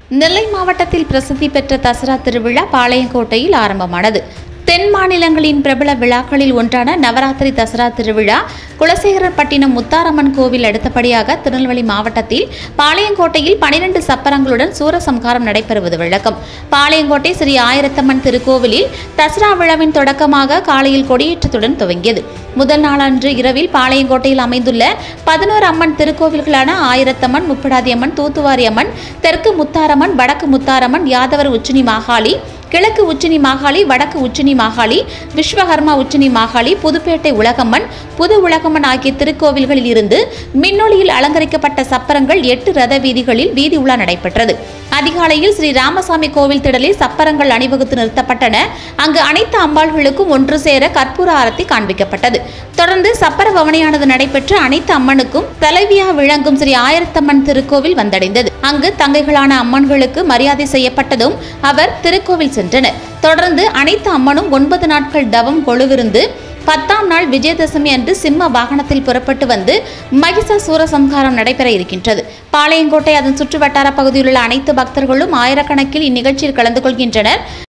நெல்லை மாவட்டத்தில் பிரசித்தி பெற்ற தசரா திருவிழா பாளையங்கோட்டையில் ஆரம்பமானது தென் மாநிலங்களின் பிரபல விழாக்களில் ஒன்றான நவராத்திரி தசரா திருவிழா குலசேகரப்பட்டினம் முத்தாரம்மன் கோவில் அடுத்தபடியாக திருநெல்வேலி மாவட்டத்தில் பாளையங்கோட்டையில் பனிரெண்டு சப்பரங்களுடன் சூரசம்காரம் நடைபெறுவது வழக்கம் பாளையங்கோட்டை ஸ்ரீ ஆயிரத்தம்மன் திருக்கோவிலில் தசரா விழாவின் தொடக்கமாக காலையில் கொடியேற்றத்துடன் துவங்கியது முதல் நாளன்று இரவில் பாளையங்கோட்டையில் அமைந்துள்ள பதினோரு அம்மன் திருக்கோவில்களான ஆயிரத்தம்மன் முப்படாதி அம்மன் தூத்துவாரி அம்மன் தெற்கு முத்தாரம்மன் வடக்கு முத்தாரம்மன் யாதவர் உச்சினி மாகாளி கிழக்கு உச்சினி மாகாளி வடக்கு உச்சினி மாகாளி விஸ்வகர்மா உச்சினி மாகாளி புதுப்பேட்டை உலகம்மன் புது உலகம்மன் ஆகிய திருக்கோவில்களில் இருந்து மின்னொளியில் அலங்கரிக்கப்பட்ட சப்பரங்கள் எட்டு ரத வீதிகளில் வீதி உலா நடைபெற்றது அதிகாலையில் ஸ்ரீ ராமசாமி கோவில் திடலில் சப்பரங்கள் அணிவகுத்து நிறுத்தப்பட்டன அங்கு அனைத்து அம்பாள்களுக்கும் ஒன்று சேர கற்பூர ஆரத்தி காண்பிக்கப்பட்டது தொடர்ந்து சப்பர பவனியானது நடைபெற்று அனைத்து அம்மனுக்கும் தலைவியாக விளங்கும் ஸ்ரீ ஆயிரத்தம்மன் திருக்கோவில் வந்தடைந்தது அங்கு தங்கைகளான அம்மன்களுக்கு மரியாதை செய்யப்பட்டதும் அவர் திருக்கோவில் சென்றனர் தொடர்ந்து அனைத்து அம்மனும் ஒன்பது நாட்கள் தவம் கொழுவிருந்து பத்தாம் நாள் விஜயதசமி அன்று சிம்ம வாகனத்தில் புறப்பட்டு வந்து மகிஷாசூர சம்ஹாரம் நடைபெற இருக்கின்றது பாளையங்கோட்டை அதன் சுற்று வட்டார பகுதியில் உள்ள அனைத்து பக்தர்களும் ஆயிரக்கணக்கில் இந்நிகழ்ச்சியில் கலந்து கொள்கின்றனர்